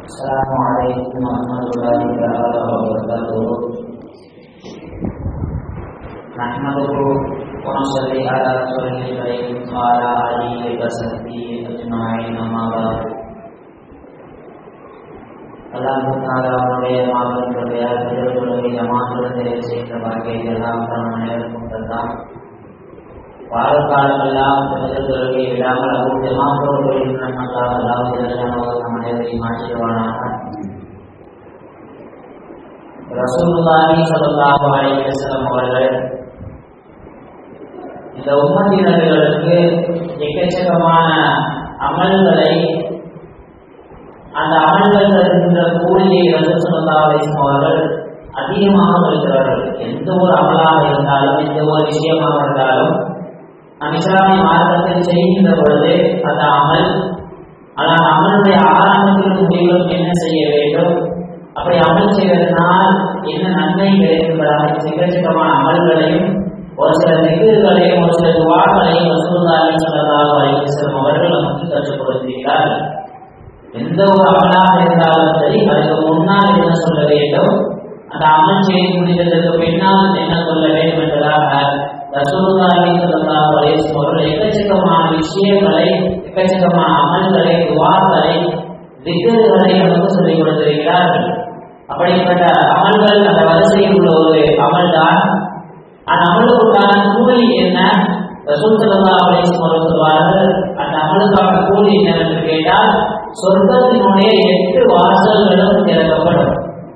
السلام عليكم ورحمة الله تعالى وبركاته نحمده ونصلي على رسوله الكريم وعلى آله وصحبه أجمعين أما بعد அல்லாஹ் தாலா அவருடைய மாபெருடைய திருவுடைய மாற்றுவதை செய்த வகையில் எல்லாம் நம் அனைவருக்கும் தந்தான் வாழ்காலமெல்லாம் தனது தொழுகை விடாமல் அவருடைய மாற்றோர்களின் நன்மக்காக அல்லாஹ் ஜல்லல்லாஹு நம் அனைவரையும் மாற்றிடுவானாக ரசூலுல்லாஹி ஸல்லல்லாஹு அலைஹி வஸல்லம் அவர்கள் இந்த உம்மத்தினர்களுக்கு எக்கச்சக்கமான அமல்களை அந்த அமல்கள் தருகின்ற கூலியை ரசூல் ஸல்லல்லாஹு அலைஹி வஸல்லம் அவர்கள் அதிகமாக சொல்கிறார்கள் எந்த ஒரு அமலாக இருந்தாலும் எந்த ஒரு விஷயமாக இருந்தாலும் நம் இஸ்லாமிய மார்க்கத்தில் செய்கின்ற பொழுது அந்த அமல் ஆனால் அமலுடைய ஆரம்பத்திலும் முடிவிலும் என்ன செய்ய வேண்டும் அப்படி அமல் செய்வதனால் என்ன நன்மை கிடைக்கின்றதாக சிக்கச்சக்கமான அமல்களையும் ஒரு சில நிகழ்வுகளையும் ஒரு சில துவாக்களையும் வசூல்தாரி சொல்லதாக அலைவசம் அவர்கள் நமக்கு கற்றுக் கொடுத்திருக்கிறார்கள் எந்த ஒரு அமலாக இருந்தாலும் சரி அதுக்கு முன்னால் என்ன சொல்ல வேண்டும் அந்த அமல் செய்து முடிந்ததற்கு பின்னால் என்ன சொல்ல வேண்டும் என்பதாக ரசூலுல்லாஹி ஸல்லல்லாஹு அலைஹி வஸல்லம் எக்கச்சக்கமான விஷயங்களை எக்கச்சக்கமான அமல்களை துவாக்களை திக்கர்களை நமக்கு சொல்லிக் கொடுத்திருக்கிறார்கள் அப்படிப்பட்ட அமல்கள் அந்த வரிசையில் உள்ள ஒரு அமல் தான் அந்த அமலுக்கான கூலி என்ன ரசூல் ஸல்லல்லாஹு அலைஹி வஸல்லம் சொல்வார்கள் அந்த அமலுக்கான கூலி என்னவென்று கேட்டால் சொர்க்கத்தினுடைய எட்டு வாசல்களும் திறக்கப்படும்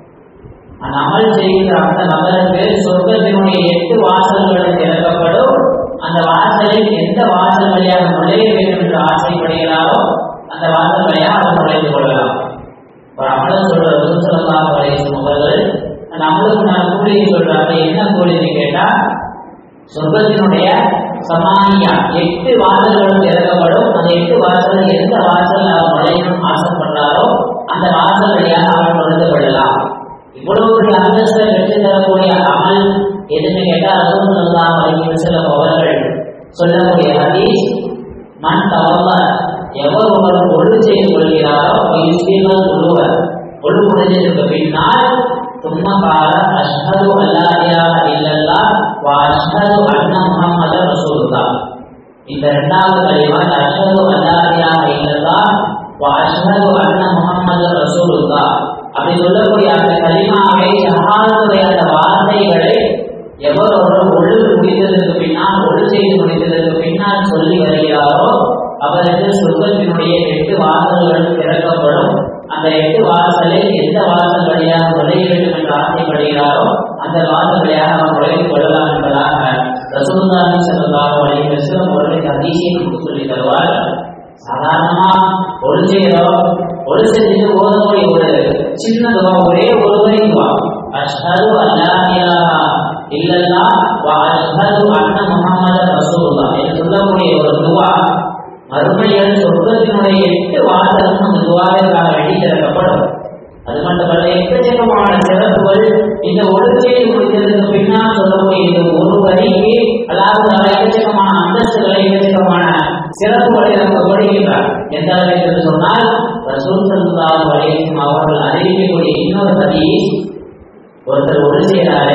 அந்த அமல் செய்கிற அந்த நபருக்கு சொர்க்கத்தினுடைய எட்டு வாசல்களும் திறக்கப்படும் அந்த வாசலில் எந்த வாசல் வழியாக நுழைய வேண்டும் என்று ஆசைப்படுகிறாரோ அந்த வாசல் வழியாக அவர் நுழைந்து கொள்ளலாம் ஒரு அமல சொல்ற சொல்லலாம் அவர்கள் அந்த அமலுக்கு நான் கூலியை சொல்றாங்க என்ன கூலின்னு கேட்டா சொர்க்கத்தினுடைய சமானியா எட்டு வாசல்களும் திறக்கப்படும் அந்த எட்டு வாசல் எந்த வாசல் அவர் நுழையணும் ஆசைப்படுறாரோ அந்த வாசல் வழியாக அவர் நுழைந்து கொள்ளலாம் இவ்வளவு பெரிய அந்தஸ்தை பெற்று தரக்கூடிய அமல் எதுன்னு கேட்டா ரசூல் ஸல்லல்லாஹு அலைஹி வஸல்லம் அவர்கள் சொல்லக்கூடிய ஹதீஸ் மன் தவல்ல எவர் ஒருவர் ஒழு செய்து கொள்கிறாரோ யுஸ்லீமல் ஒருவர் ஒழு முடிஞ்சதுக்கு பின்னால் ثم قال أشهد أن لا إله إلا الله وأشهد أن محمد رسول الله இந்த இரண்டாவது கலிமா அஷ்ஹது அல்லா இலாஹ இல்லல்லாஹ் வ அஷ்ஹது அன்ன முஹம்மது ரசூலுல்லாஹ் அப்படி சொல்லக்கூடிய அந்த கலிமாவை ஷஹாதத்துடைய அந்த வார்த்தைகளை எவர் ஒருவர் ஒழு முடித்ததற்கு பின்னால் ஒழு செய்து முடித்ததற்கு பின்னால் சொல்லி வருகிறாரோ அவருக்கு சொர்க்கத்தினுடைய எட்டு வாசல்கள் திறக்கப்படும் அந்த எட்டு வாசலில் எந்த வாசல் வழியாக நுழைய வேண்டும் என்று ஆசைப்படுகிறாரோ அந்த வாசல் வழியாக அவர் நுழைந்து கொள்ளலாம் என்பதாக ரசூலுல்லாஹி ஸல்லல்லாஹு அலைஹி வஸல்லம் அவர்கள் ஹதீஸை நமக்கு சொல்லி தருவார் சாதாரணமா ஒரு செய்யறோம் ஒரு செஞ்சுட்டு ஓதக்கூடிய ஒரு சின்ன துவா ஒரே ஒரு வரி துவா அஷ்ஹது அல்லா இலாஹா இல்லல்லாஹ் வ அஷ்ஹது அன்ன முஹம்மது ரசூலுல்லாஹ் என்று சொல்லக்கூடிய ஒரு துவா மறுமையில் சொர்க்கத்தினுடைய எட்டு வாசலும் அந்த துவாவிற்காக வெட்டி திறக்கப்படும் அது மட்டுமல்ல எக்கச்சக்கமான சிறப்புகள் இந்த ஒழுங்கையை முடித்ததற்கு பின்னால் சொல்லக்கூடிய இந்த ஒரு வரிக்கு அதாவது எக்கச்சக்கமான அந்தஸ்துகளை எக்கச்சக்கமான சிறப்புகளை நமக்கு கொடுக்கின்றார் எந்த அளவுக்கு என்று சொன்னால் ரசூல் சல்லாஹ் அலைஹிம் அவர்கள் அறிவிக்கக்கூடிய இன்னொரு ஹதீஸ் ஒருத்தர் ஒழு செய்கிறாரு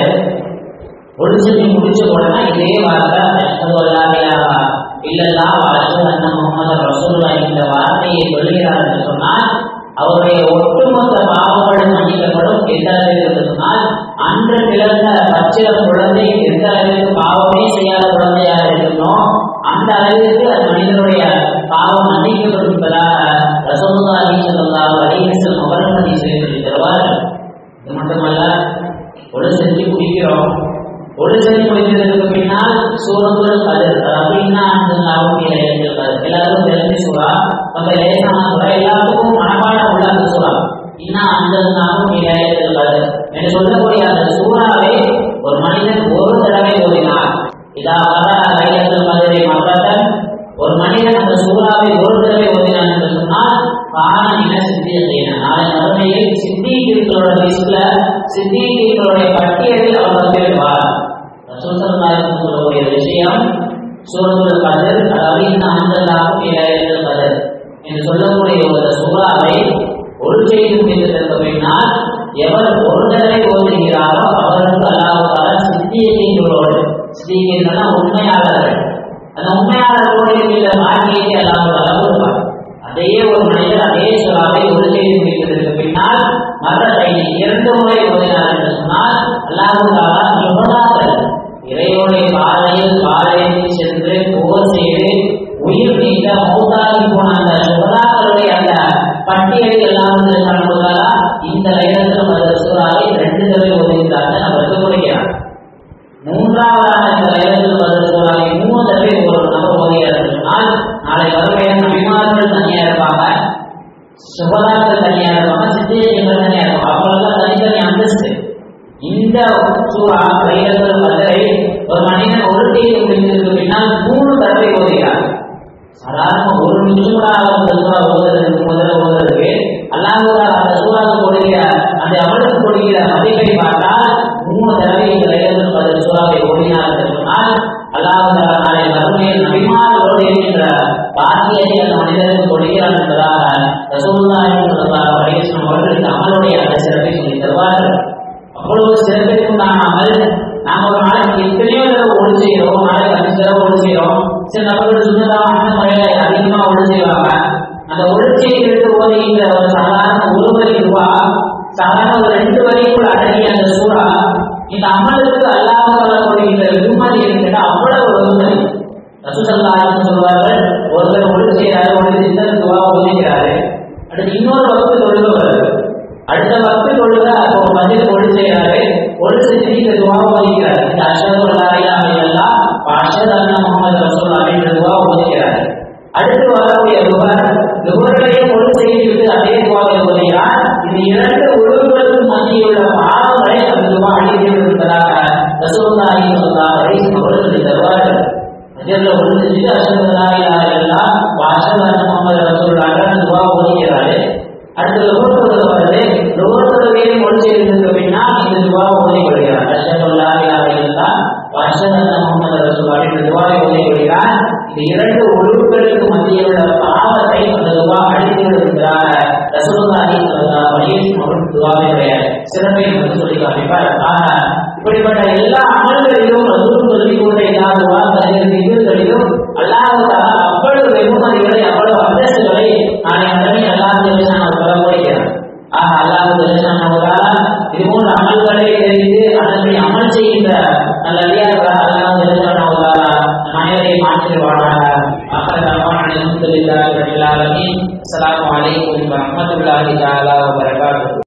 ஒழு செஞ்சு முடிச்ச உடனே இதே வார்த்தை அஷ்ஹது அல்லா இலாஹா இல்லல்லாஹ் வ அஷ்ஹது அன்ன முஹம்மது ரசூலுல்லாஹ் இந்த வார்த்தையை சொல்கிறார் என்று சொன்னால் அவருடைய ஒட்டுமொத்த பாவங்களும் மன்னிக்கப்படும் எந்த அளவிற்கு என்று சொன்னால் அன்று பிறந்த பச்சில குழந்தை எந்த அளவிற்கு பாவமே செய்யாத குழந்தையாக இருக்கணும் அந்த அளவிற்கு அந்த மனிதனுடைய பாவம் மன்னிக்கப்படும் என்பதாக ரசோல்லாஹி ஸல்லல்லாஹு அலைஹி வஸல்லம் அவர்கள் ஹதீஸில் சொல்லி தருவார்கள் இது மட்டுமல்ல ஒரு செஞ்சு குடிக்கிறோம் ஒரு செஞ்சு முடிந்ததற்கு பின்னால் சூரத்துள் கதிர் அப்படின்னா அந்த லாபம் எல்லாருக்கும் தெரிஞ்ச சூறா அந்த லேசான சூறா எல்லாத்துக்கும் மனப்பாடம் உள்ள அந்த சூறா இன்னும் அந்த லாபம் இளையத்தில் கதிர் என்று சொல்லக்கூடிய அந்த சூறாவை ஒரு மனிதன் ஒரு தடவை ஓதினார் இதா வர லைலத்தில் கதிரை மகத்தன் ஒரு மனிதன் அந்த சூறாவை ஒரு தடவை ஓதினான் என்று சொன்னால் காண இன சித்தியத்தைன நாளை மறுமையில் சித்திகளோட லிஸ்ட்ல சித்திகளுடைய பட்டியலில் அவர் வந்துவிடுவார் ரசூசல்லாஹு சொல்லக்கூடிய விஷயம் சூரத்துல் கதிர் அதாவது இந்த ஆண்டலாகும் இளையத்தில் கதிர் என்று சொல்லக்கூடிய ஒரு சூறாவை ஒரு செய்தி முடிந்ததற்கு பின்னால் எவர் ஒரு தடவை ஓதுகிறாரோ அவருக்கு அல்லாஹால சித்தியங்களோடு சித்தியங்கன்னா உண்மையாளர்கள் அந்த உண்மையாளர்களோடு இருக்கிற பாக்கியத்தை அல்லாஹால கொடுப்பார் அதையே ஒரு மனிதர் அதே சொல்லாவை ஒரு செய்தி முடித்ததற்கு பின்னால் மரணத்தை இரண்டு முறை ஓதினார் என்று சொன்னால் அல்லாஹால சுகதாக்கள் இறைவனுடைய பாதையில் பாதையை சென்று போர் செய்து உயிர் நீக்க மௌத்தாகி போன அந்த சுகதாக்களுடைய அந்த பட்டியலை எல்லாம் காணுவதாலா இந்த லைலத்தில் வந்த சூறாவை ரெண்டு தடவை ஓதுகிறார்கள் அவருக்கு கொடுக்கிறார் மூன்றாவதாக இந்த லைலத்தில் வந்த சூறாவை மூணு தடவை ஒரு நபர் ஓதுகிறார் சொன்னால் நாளை வருகையான நபிமார்கள் தனியா இருப்பாங்க சுகதாக்கள் தனியா இருப்பாங்க சித்தியங்கள் தனியா இருப்பாங்க அவங்களுக்கு தனித்தனி அந்தஸ்து இந்த சூறா லைலத்தில் வந்ததை ஒரு மனிதன் ஒரு தேதி முடிந்ததற்கு பின்னால் மூணு தடவை ஓதுகிறார் சாதாரண ஒரு நிமிஷம் கூட அந்த சூறா ஓதுறதுக்கு முதல்ல ஓதுறதுக்கு அல்லாஹ் அந்த சூறாவுக்கு கொடுக்கிற அந்த அவளுக்கு கொடுக்கிற மதிப்பை பார்த்தால் மூணு தடவை இந்த லைலத்தில் பதில் சூறாவை ஓடினார் என்று சொன்னால் அல்லாஹ் நாளை மறுமையில் நபிமாரோடு இருக்கின்ற பாக்கியத்தை அந்த மனிதனுக்கு கொடுக்கிறான் என்பதாக ரசூலுல்லாஹி ஸல்லல்லாஹு அலைஹி வஸல்லம் அவர்களுக்கு அமலுடைய அந்த சிறப்பை சொல்லி தருவார்கள் அவ்வளவு சிறப்பிற்குண்டான அமல் நாம ஒரு நாளைக்கு எத்தனையோ தடவை ஒழு செய்கிறோம் நாளைக்கு அஞ்சு தடவை ஒழு செய்கிறோம் சில நபர்கள் சுண்ணதான முறையில அதிகமா ஒழு செய்வாங்க அந்த ஒழு செய்கிறது ஓதுகின்ற ஒரு சாதாரண ஒரு வரி ரூபா சாதாரண ஒரு ரெண்டு வரிக்குள் அடங்கிய அந்த சூறா இந்த அமலுக்கு அல்லாமல் கொடுக்கின்ற விரும்பதி இருக்கிற அவ்வளவு வெகுமதி ரசூசல்லான்னு சொல்வார்கள் ஒருத்தர் ஒழு செய்கிறாரு ஒழு செய்த துவா ஓதுகிறாரு அடுத்து இன்னொரு வகுப்பு தொழுக வருது அடுத்த வகுப்பு தொழுக அப்போ பதில் ஒழு செய்கிறாரு ஒழு செஞ்சு இந்த துவா ஓதுகிறார் இந்த அஷது அல்லாஹ் இல்லல்லா அஷது அண்ணா முகமது ரசூல் அப்படின்ற துவா ஓதுகிறார் அடுத்து வரக்கூடிய ருபர் ருபர்களையே ஒழு செய்துவிட்டு அதே துவாவை ஓதுகிறார் இந்த இரண்டு ஒழுங்குகளுக்கும் மத்தியில் உள்ள பாவங்களை அந்த துவா அழித்து இருப்பதாக ரசூல்லாஹி ஸல்லல்லாஹு அலைஹி வஸல்லம் அவர்கள் தருவார்கள் அஜர்ல ஒழு செஞ்சுட்டு அஷது அல்லாஹ் இல்லல்லா அஷது அண்ணா முகமது ரசூல் அந்த துவா ஓதுகிறாரு அடுத்து லோகத்தில் வருது லோகத்தில் ஒளி செய்ததற்கு பின்னால் இந்த துவா ஓதி கொள்கிறார் அஷதுல்லா இல்லா அஷத் அண்ணா முகமது ரசூல் அப்படின்ற துவாவை ஓதி கொள்கிறார் இந்த இரண்டு ஒழுங்குகளுக்கு மத்தியில் உள்ள பாவத்தை அந்த துவா அழித்து விடுகிறார் ரசூலுல்லாஹி ஸல்லல்லாஹு அலைஹி வஸல்லம் துவாவினுடைய சிறப்பை நமக்கு சொல்லி காமிப்பார் ஆக இப்படிப்பட்ட எல்லா அமல்களிலும் ரசூல் சொல்லி கொண்ட எல்லா துவா இதுகளிலும் அல்லாஹ் அவ்வளவு வெகுமதிகளை அவ்வளவு அந்தஸ்துகளை நாளை கடமை அல்லாஹ் ஜெல்லஷான் சொல்லப்படுகிறார் ஆக அல்லாஹ் ஜெல்லஷான் இது போன்ற அமல்களை தெரிந்து அதனை அமல் செய்கின்ற நல்ல அடியார்களாக அல்லாஹ் ஜெல்லஷான் மனிதரை மாற்றிடுவானாக அக்கறமான அனைத்து அஸ்ஸலாமு அலைக்கும் வரஹ்மத்துல்லாஹி தஆலா வபரகாத்துஹு